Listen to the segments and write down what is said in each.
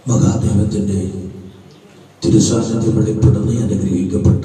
മഹാദേവത്തിൻ്റെ തിരുസാന്നിധ്യം വെളിപ്പെടുന്ന അനുഗ്രഹിക്കപ്പെട്ട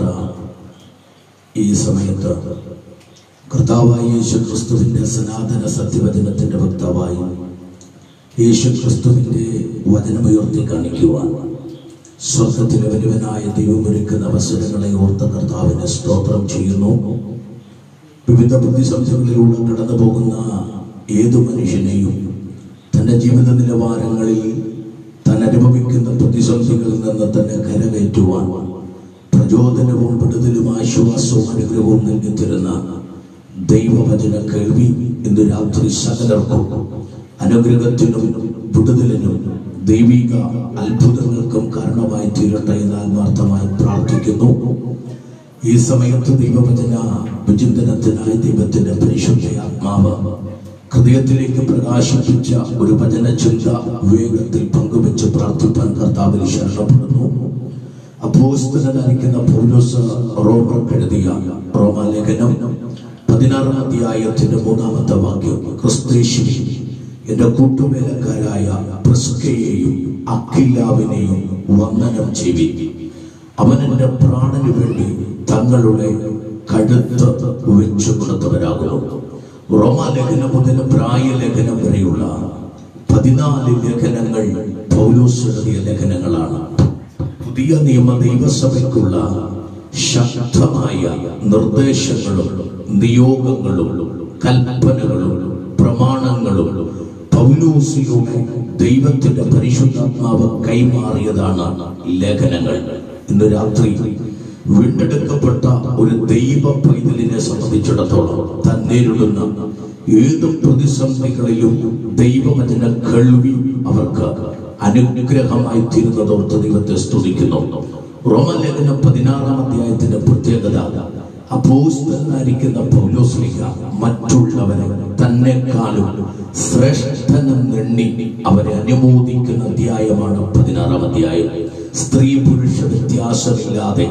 ഈ സമയത്ത് കർത്താവായ യേശു ക്രിസ്തുവിൻ്റെ സനാതന സത്യവചനത്തിൻ്റെ വക്താവായി യേശു ക്രിസ്തുവിൻ്റെ വചനമുയർത്തി കാണിക്കുവാൻ സ്വർഗത്തിലെ വലുവനായ ദൈവമൊരുക്കുന്ന അവസരങ്ങളെ ഓർത്ത കർത്താവിനെ സ്തോത്രം ചെയ്യുന്നു വിവിധ പ്രതിസന്ധികളിലൂടെ കടന്നു പോകുന്ന ഏതു മനുഷ്യനെയും തൻ്റെ ജീവിത നിലവാരങ്ങളിൽ താൻ അനുഭവിക്കുന്ന പ്രതിസന്ധികളിൽ നിന്ന് തന്നെ കരകയറ്റുവാൻ പ്രചോദനവും വിടുതലും ആശ്വാസവും അനുഗ്രഹവും നൽകി തരുന്ന ദൈവവചന കേൾവി ഇന്ന് രാത്രി സകലർക്കും അനുഗ്രഹത്തിനും വിടുതലിനും ദൈവിക അത്ഭുതങ്ങൾക്കും കാരണമായി തീരട്ടെ എന്ന് ആത്മാർത്ഥമായി പ്രാർത്ഥിക്കുന്നു ഈ സമയത്ത് ദൈവവചന വിചിന്തനത്തിനായി ദൈവത്തിന്റെ പരിശുദ്ധ ആത്മാവ് ഹൃദയത്തിലേക്ക് പ്രകാശിപ്പിച്ച ഒരു വചന ചിന്ത വേഗത്തിൽ പങ്കുവെച്ച് പ്രാർത്ഥിപ്പാൻ കർത്താവിൽ ശരണപ്പെടുന്നു അപ്പോസ്തലനായിരിക്കുന്ന പൗലോസ് റോമർക്ക് എഴുതിയ റോമാലേഖനം പതിനാറാം അധ്യായത്തിന്റെ മൂന്നാമത്തെ വാക്യം ക്രിസ്തേശുവിൽ എന്റെ കൂട്ടുവേലക്കാരായ പ്രിസ്കയെയും അക്കില്ലാവിനെയും വന്ദനം ചെയ്വി അവൻ എന്റെ പ്രാണന് വേണ്ടി തങ്ങളുടെ കഴുത്ത് വെച്ചു കൊടുത്തവരാകുന്നു റോമാലേഖനം മുതൽ പ്രായലേഖനം വരെയുള്ള പതിനാല് ലേഖനങ്ങൾ പൗലോസ് എഴുതിയ ലേഖനങ്ങളാണ് പുതിയ നിയമ ദൈവസഭയ്ക്കുള്ള ശക്തമായ നിർദ്ദേശങ്ങളും നിയോഗങ്ങളും കൽപ്പനകളും പ്രമാണങ്ങളും പൗലോസിലൂടെ ദൈവത്തിന്റെ പരിശുദ്ധാത്മാവ് കൈമാറിയതാണ് ലേഖനങ്ങൾ ഇന്ന് രാത്രി വീണ്ടെടുക്കപ്പെട്ട ഒരു ദൈവ പൈതലിനെ സംബന്ധിച്ചിടത്തോളം താൻ നേരിടുന്ന ഏത് പ്രതിസന്ധികളിലും ദൈവവചന കേൾവി അവർക്ക് അനുഗ്രഹമായി തീരുന്നതോർത്ത് ദൈവത്തെ സ്തുതിക്കുന്നു റോമലേഖനം പതിനാറാം അധ്യായത്തിന്റെ പ്രത്യേകത അപ്പോസ്തലനായിരിക്കുന്ന പൗലോസ്ലിക മറ്റുള്ളവരെ തന്നെക്കാളും ശ്രേഷ്ഠനെന്നെണ്ണി അവരെ അനുമോദിക്കുന്ന അധ്യായമാണ് പതിനാറാം അധ്യായം സ്ത്രീ പുരുഷ വ്യത്യാസമില്ലാതെ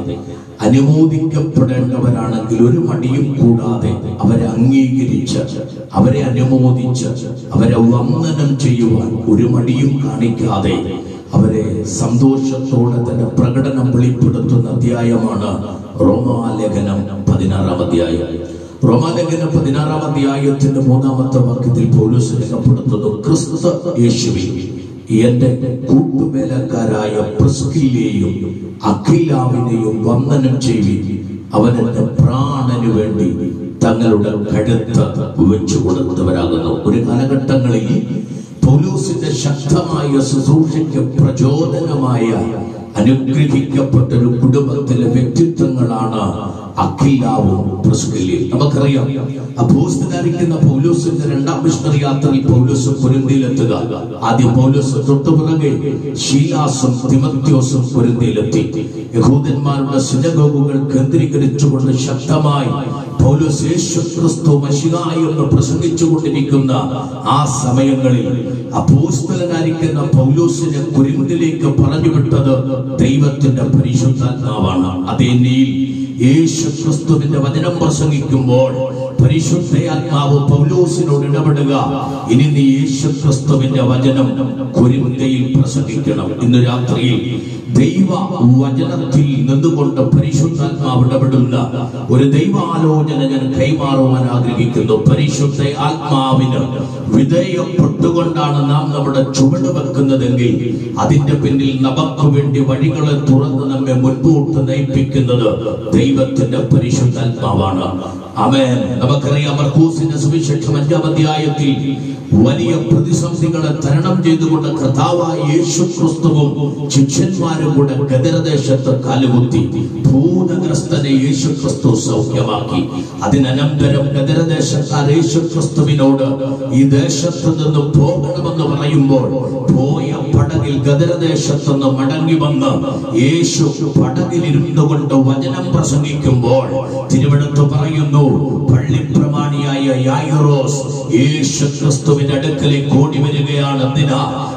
അനുമോദിക്കപ്പെടേണ്ടവരാണെങ്കിൽ ഒരു മടിയും കൂടാതെ അവരെ അംഗീകരിച്ച് അവരെ അനുമോദിച്ച് അവരെ വന്ദനം ചെയ്യുവാൻ ഒരു മടിയും കാണിക്കാതെ അവരെ സന്തോഷത്തോടെ തന്നെ പ്രകടനം വെളിപ്പെടുത്തുന്ന അധ്യായമാണ് റോമാലേഖനം പതിനാറാം അധ്യായം റോമാലേഖനം പതിനാറാം അധ്യായത്തിന്റെ മൂന്നാമത്തെ വാക്യത്തിൽ പോലീസ് രേഖപ്പെടുത്തുന്നു ക്രിസ്തു യേശുവിൽ എന്റെ കൂട്ടുവേലക്കാരായ പ്രിസ്കിലെയും അഖിലാവിനെയും വന്ദനം ചെയ്വി അവൻ എന്റെ പ്രാണന് വേണ്ടി തങ്ങളുടെ കഴുത്ത് വെച്ചു കൊടുത്തവരാകുന്നു ഒരു കാലഘട്ടങ്ങളിൽ പൗലൂസിന്റെ ശക്തമായ ശുശ്രൂഷയ്ക്ക് പ്രചോദനമായ അനുഗ്രഹിക്കപ്പെട്ട ഒരു കുടുംബത്തിലെ വ്യക്തിത്വങ്ങളാണ് അഖിലാവും പ്രിസ്കില്ലിയും നമുക്കറിയാം അപ്പോസ്തലായിരിക്കുന്ന പൗലോസിന്റെ രണ്ടാം മിഷണറി യാത്രയിൽ പൗലോസ് പൊരുന്തിയിലെത്തുക ആദ്യം പൗലോസ് തൊട്ടുപിറകെ ഷീലാസും തിമത്യോസും പൊരുന്തിയിലെത്തി യഹൂദന്മാരുടെ സിനഗോഗുകൾ കേന്ദ്രീകരിച്ചുകൊണ്ട് ശക്തമായി പൗലോസ് യേശു ക്രിസ്തു മഷികായി എന്ന് പ്രസംഗിച്ചുകൊണ്ടിരിക്കുന്ന ആ സമയങ്ങളിൽ അപ്പോസ്തലനായിരിക്കുന്ന പൗലോസിനെ കുരിന്തിലേക്ക് പറഞ്ഞുവിട്ടത് ദൈവത്തിന്റെ പരിശുദ്ധാത്മാവാണ് അതേ നീൽ യേശു ക്രിസ്തുവിന്റെ വചനം പ്രസംഗിക്കുമ്പോൾ പരിശുദ്ധയാത്മാവ് പൗലോസിനോട് ഇടപെടുക ഇനി നീ യേശു ക്രിസ്തുവിന്റെ വചനം കുരിന്തയിൽ പ്രസംഗിക്കണം ഇന്ന് രാത്രിയിൽ ദൈവ വചനത്തിൽ നിന്നുകൊണ്ട് പരിശുദ്ധാത്മാവ് ഇടപെടുന്ന ഒരു ദൈവാലോചന ഞാൻ കൈമാറുവാൻ ആഗ്രഹിക്കുന്നു പരിശുദ്ധ ആത്മാവിന് വിധേയപ്പെട്ടുകൊണ്ടാണ് നാം നമ്മുടെ ചുവട് വെക്കുന്നതെങ്കിൽ അതിന്റെ പിന്നിൽ നമുക്ക് വേണ്ടി വഴികളെ തുറന്ന് നമ്മെ മുൻപോട്ട് നയിപ്പിക്കുന്നത് ദൈവത്തിന്റെ പരിശുദ്ധാത്മാവാണ് അമേൻ നമുക്കറിയാം മർക്കൂസിന്റെ സുവിശേഷം അഞ്ചാം അധ്യായത്തിൽ വലിയ പ്രതിസന്ധികളെ തരണം ചെയ്തുകൊണ്ട് കർത്താവായ യേശു ക്രിസ്തുവും ശിഷ്യന്മാരും കൂടെ ഗദരദേശത്ത് കാലുകുത്തി ഭൂതഗ്രസ്തനെ യേശു ക്രിസ്തു സൗഖ്യമാക്കി അതിനനന്തരം ഗദരദേശക്കാർ യേശു ക്രിസ്തുവിനോട് ഈ ദേശത്ത് നിന്ന് പോകണമെന്ന് പറയുമ്പോൾ പോയ പടകിൽ ഗദരദേശത്ത് നിന്ന് മടങ്ങി വന്ന് യേശു പടകിലിരുന്നു കൊണ്ട് വചനം പ്രസംഗിക്കുമ്പോൾ തിരുവനന്തപുരത്ത് പറയുന്നു പള്ളിപ്രമാണിയായ യായിറോസ് യേശു ക്രിസ്തുവിന്റെ അടുക്കലേക്ക് ഓടി വരികയാണ് എന്തിനാ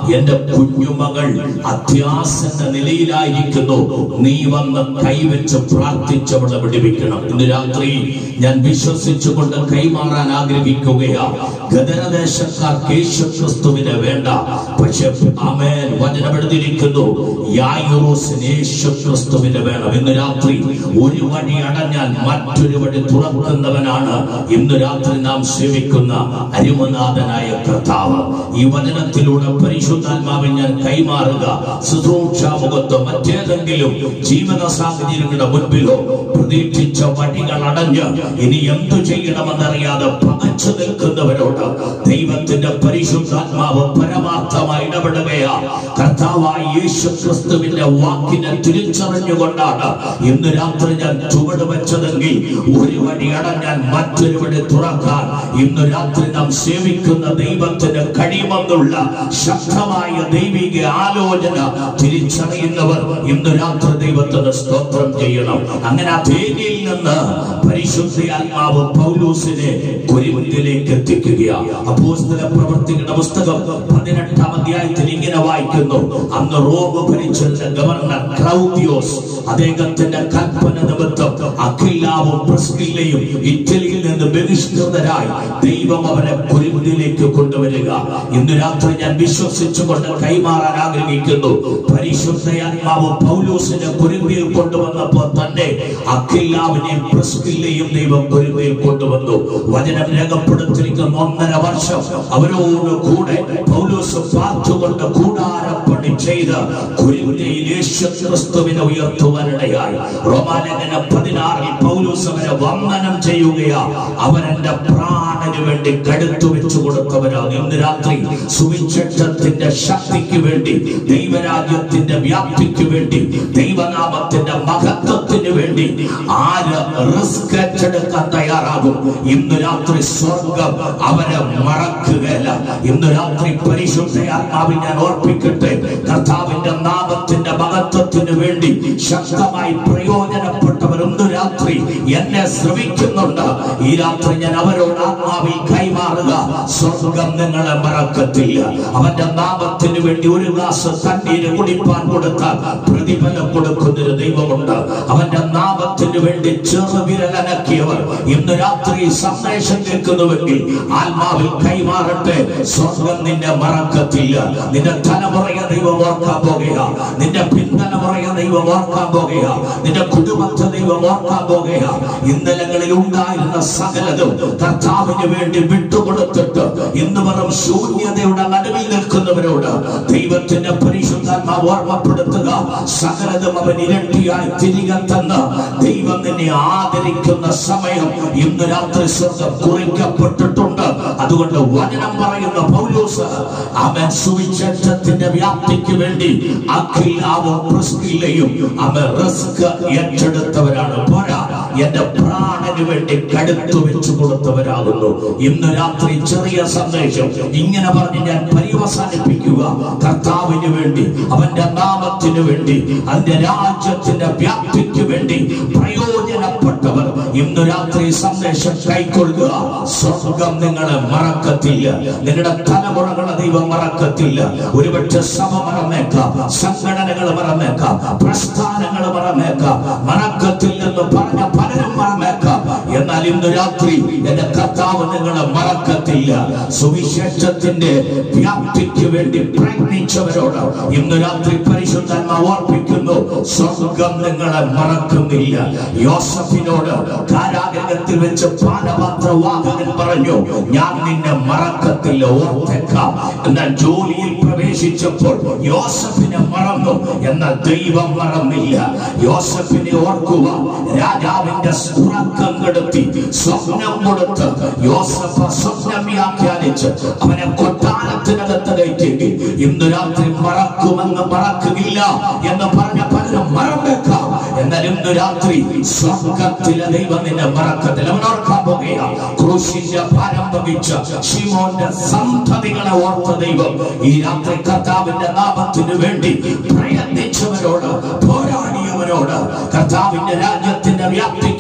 എന്റെ കുഞ്ഞുമകൾ അത്യാസന്ന നിലയിലായിരിക്കുന്നു നീ വന്ന് കൈവച്ച് പ്രാർത്ഥിച്ചവളെ വിടുവിക്കണം ഇന്ന് രാത്രി ഞാൻ വിശ്വസിച്ചുകൊണ്ട് കൈമാറാൻ ആഗ്രഹിക്കുകയാ ഗദരദേശക്കാർക്ക് യേശു ക്രിസ്തുവിനെ വേണ്ട പക്ഷെ ആമേൻ വചനം എഴുതിയിരിക്കുന്നു യായൂറോസിന് യേശു ക്രിസ്തുവിനെ വേണം ഇന്ന് രാത്രി ഒരു വഴി അടഞ്ഞാൽ മറ്റൊരു വഴി തുറക്കുന്നവനാണ് ഇന്ന് രാത്രി നാം സേവിക്കുന്ന അരുമനാഥനായ കർത്താവ് ഈ വചനത്തിലൂടെ പരിശുദ്ധാത്മാവിൽ ഞാൻ കൈമാറുക ശുശ്രൂഷാമുഖത്തോ മറ്റേതെങ്കിലും ജീവിത സാഹചര്യങ്ങളുടെ മുൻപിലോ പ്രതീക്ഷിച്ച വഴികൾ അടഞ്ഞ് ഇനി എന്തു ചെയ്യണമെന്നറിയാതെ പകച്ചു നിൽക്കുന്നവരോട് ദൈവത്തിന്റെ പരിശുദ്ധാത്മാവ് പരമാർത്ഥമായി ഇടപെടുകയാ കർത്താവായ യേശു ക്രിസ്തുവിന്റെ വാക്കിനെ തിരിച്ചറിഞ്ഞുകൊണ്ടാണ് ഇന്ന് രാത്രി ഞാൻ ചുവട് വെച്ചതെങ്കിൽ ഒരു വഴി അടഞ്ഞാൽ മറ്റൊരു വഴി തുറക്കാൻ ഇന്ന് രാത്രി നാം സേവിക്കുന്ന ദൈവത്തിന് കഴിയുമെന്നുള്ള ശക്തമായ ദൈവിക ആലോചന തിരിച്ചറിയുന്നവർ ഇന്ന് രാത്രി ദൈവത്തിന് സ്തോത്രം ചെയ്യണം അങ്ങനെ അഥേനയിൽ നിന്ന് പരിശുദ്ധ ആത്മാവ് പൗലൂസിനെ കുരിമുന്നിലേക്ക് എത്തിക്കുകയാണ് അപ്പോസ്തല പ്രവർത്തികളുടെ പുസ്തകം പതിനെട്ടാം അധ്യായത്തിൽ ഇങ്ങനെ വായിക്കുന്നു അന്ന് റോം ഭരിച്ചിരുന്ന ഗവർണർ ക്ലൗദിയോസ് അദ്ദേഹത്തിന്റെ കൽപ്പന നിമിത്തം അഖിലാവും പ്രസ്കില്ലയും ഇറ്റലിയിൽ നിന്ന് ബഹിഷ്കൃതരായി ദൈവം അവരെ കുരിമുന്നിലേക്ക് കൊണ്ടുവരിക ഇന്ന് രാത്രി ഞാൻ വിശ്വസിച്ചുകൊണ്ട് കൈമാറാൻ ആഗ്രഹിക്കുന്നു പരിശുദ്ധയാത്മാവ് പൗലൂസിനെ കുരുവിയിൽ കൊണ്ടുവന്നപ്പോൾ തന്നെ അഖില്ലാവിനെയും പ്രസ്കില്ലയും ദൈവം കുരുവിയിൽ കൊണ്ടുവന്നു വചനം രേഖപ്പെടുത്തിയിരിക്കുന്ന ഒന്നര വർഷം അവരോട് കൂടെ പൗലൂസ് പാത്തുകൊണ്ട് കൂടാരപ്പണി ചെയ്ത് കുരുവിനെയിൽ യേശു ക്രിസ്തുവിനെ ഉയർത്തുവാനിടയായി റോമാലേഖന പതിനാറിൽ പൗലൂസ് അവരെ വന്ദനം ചെയ്യുകയാ അവരെന്റെ പ്രാണന് വേണ്ടി കടുത്തു വെച്ചു കൊടുത്തവരാണ് ഇന്ന് രാത്രി സുവിശേഷത്തിന്റെ ശക്തിക്ക് വേണ്ടി ദൈവരാജ്യത്തിന്റെ വ്യാപ്തിക്ക് വേണ്ടി ദൈവനാമത്തിന്റെ മഹത്വത്തിന് വേണ്ടി ആര് റിസ്ക് ഏറ്റെടുക്കാൻ തയ്യാറാകും ഇന്ന് രാത്രി സ്വർഗം അവരെ മറക്കുകയല്ല ഇന്ന് രാത്രി പരിശുദ്ധ ആത്മാവിൽ ഞാൻ ഓർപ്പിക്കട്ടെ കർത്താവിന്റെ നാമത്തിന്റെ മഹത്വത്തിന് വേണ്ടി ശക്തമായി പ്രയോജനപ്പെട്ടവർ ഇന്ന് രാത്രി എന്നെ ശ്രമിക്കുന്നുണ്ട് ഈ രാത്രി ഞാൻ അവരോട് ആത്മാവിൽ കൈമാറുക സ്വർഗം നിങ്ങളെ മറക്കത്തില്ല അവന്റെ നാമത്തിന് വേണ്ടി ഒരു ഗ്ലാസ് തണ്ണീര് കുടിപ്പാൻ കൊടുത്താൽ പ്രതിഫലം കൊടുക്കുന്നൊരു ദൈവമുണ്ട് അവന്റെ നാമത്തിന് വേണ്ടി ചെറുവിരലനക്കിയവർ ഇന്ന് രാത്രി സന്ദേശം കേൾക്കുന്നുവെങ്കിൽ ആത്മാവിൽ കൈമാറട്ടെ സ്വർഗം നിന്നെ മറക്കത്തില്ല നിന്റെ തലമുറയെ ദൈവം ഓർക്കാൻ പോകുക നിന്റെ പിൻതലമുറയെ ദൈവം ഓർക്കാൻ പോകുക നിന്റെ കുടുംബത്തെ ദൈവം ഓർക്കാൻ പോകുക ഇന്നലകളിൽ ഉണ്ടായിരുന്ന സകലതും കർത്താവിന് വേണ്ടി വിട്ടുകൊടുത്തിട്ട് ഇന്ന് വെറും ശൂന്യതയുടെ നടുവിൽ നിൽക്കുന്നവരോട് ദൈവത്തിന്റെ പരിശുദ്ധാത്മാവ് ഓർമ്മപ്പെടുത്തുക സകലതും അവൻ ഇരട്ടിയായി തിരികെ തന്ന് ദൈവം നിന്നെ ആദരിക്കുന്ന സമയം ഇന്ന് രാത്രി സ്വർഗം കുറിക്കപ്പെട്ടിട്ടുണ്ട് അതുകൊണ്ട് വചനം പറയുന്ന പൗലോസ് അവൻ സുവിശേഷത്തിന്റെ വ്യാപ്തിക്ക് വേണ്ടി അഖിലാവും പ്രസ്കില്ലയും അവൻ റിസ്ക് ഏറ്റെടുത്തവരാണ് പോരാ എന്റെ പ്രാണന് വേണ്ടി കടുത്തു വെച്ചു കൊടുത്തവരാകുന്നു ഇന്ന് രാത്രി ചെറിയ സന്ദേശം ഇങ്ങനെ പറഞ്ഞ് ഞാൻ പര്യവസാനിപ്പിക്കുക കർത്താവിന് വേണ്ടി അവന്റെ നാമത്തിന് വേണ്ടി അതിന്റെ രാജ്യത്തിന്റെ വ്യാപ്തിക്ക് വേണ്ടി പ്രയോജനപ്പെട്ടവർ ഇന്ന് രാത്രി സന്ദേശം കൈക്കൊള്ളുക സ്വർഗം നിങ്ങളെ മറക്കത്തില്ല നിങ്ങളുടെ തലമുറകളെ ദൈവം മറക്കത്തില്ല ഒരുപക്ഷെ സഭ മറന്നേക്കാം സംഘടനകൾ മറന്നേക്കാം പ്രസ്ഥാനങ്ങൾ മറന്നേക്കാം മറക്കത്തില്ലെന്ന് പറഞ്ഞ പലരും മറന്നേക്കാം എന്നാൽ ഇന്ന് രാത്രി എന്റെ കർത്താവ് നിങ്ങളെ മറക്കത്തില്ല സുവിശേഷത്തിന്റെ വ്യാപ്തിക്ക് വേണ്ടി പ്രയത്നിച്ചവരോട് ഇന്ന് രാത്രി പരിശുദ്ധന്മാർ ഓർപ്പിക്കുന്നു സ്വർഗം നിങ്ങളെ മറക്കുന്നില്ല യോസഫിനോട് കാരാഗ്രഹത്തിൽ വെച്ച് പാനപാത്രവാഹകൻ പറഞ്ഞു ഞാൻ നിന്നെ മറക്കത്തില്ല ഓർത്തേക്കാം എന്നാൽ ജോലിയിൽ പ്രവേശിച്ചപ്പോൾ യോസഫിനെ മറന്നു എന്നാൽ ദൈവം മറന്നില്ല യോസഫിനെ ഓർക്കുക രാജാവിന്റെ ഉറക്കം കെടുത്തി സ്വപ്നം കൊടുത്ത് യോസഫ് സ്വപ്നം വ്യാഖ്യാനിച്ച് അവനെ കൊട്ടാരത്തിനകത്ത് കയറ്റി ഇന്ന് രാത്രി മറക്കുമെന്ന് മറക്കുകയില്ല എന്ന് പറഞ്ഞ പലരും മറന്നേക്കാം എന്നാൽ ഇന്ന് രാത്രി സ്വർഗത്തിലെ ദൈവം നിന്നെ മറക്കത്തില്ല അവൻ ഓർക്കാൻ പോകുകയാണ് ക്രൂശിന്റെ ഭാരം വഹിച്ച ശിമോന്റെ സന്തതികളെ ഓർത്ത ദൈവം ഈ രാത്രി കർത്താവിന്റെ നാമത്തിന് വേണ്ടി പ്രയത്നിച്ചവരോട് പോരാടിയവരോട് കർത്താവിന്റെ രാജ്യത്തിന്റെ വ്യാപ്തിക്ക്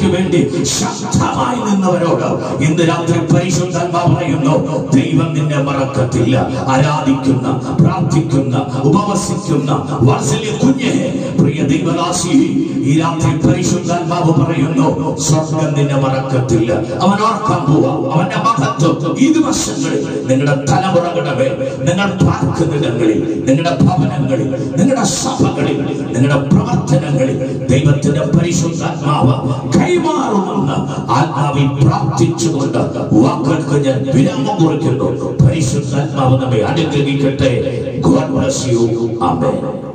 വേണ്ടി ശക്തമായി നിന്നവരോട് ഇന്ന് രാത്രി പരിശുദ്ധാത്മാവ് പറയുന്നു ദൈവം നിന്നെ മറക്കത്തില്ല ആരാധിക്കുന്ന പ്രാർത്ഥിക്കുന്ന ഉപവസിക്കുന്ന വാത്സല്യ കുഞ്ഞെ പ്രിയ ദൈവദാസി ഈ രാത്രി പരിശുദ്ധാത്മാവ് പറയുന്നു സ്വർഗം നിന്നെ മറക്കത്തില്ല അവൻ ഓർക്കാൻ പോവാ അവന്റെ മഹത്വം ഈ ദിവസങ്ങളിൽ നിങ്ങളുടെ തലമുറകളുടെ മേൽ നിങ്ങൾ പാർക്കുന്നിടങ്ങളിൽ നിങ്ങളുടെ ഭവനങ്ങളിൽ നിങ്ങളുടെ സഭകളിൽ നിങ്ങളുടെ പ്രവർത്തനങ്ങളിൽ ദൈവത്തിന്റെ പരിശുദ്ധാത്മാവ് കൈമാറുമെന്ന് ആത്മാവിൽ പ്രാർത്ഥിച്ചുകൊണ്ട് വാക്കുകൾക്ക് ഞാൻ വിരാമം കുറിക്കുന്നു പരിശുദ്ധാത്മാവ് നമ്മെ അനുഗ്രഹിക്കട്ടെ ഗോഡ് ബ്ലസ് യു ആമേൻ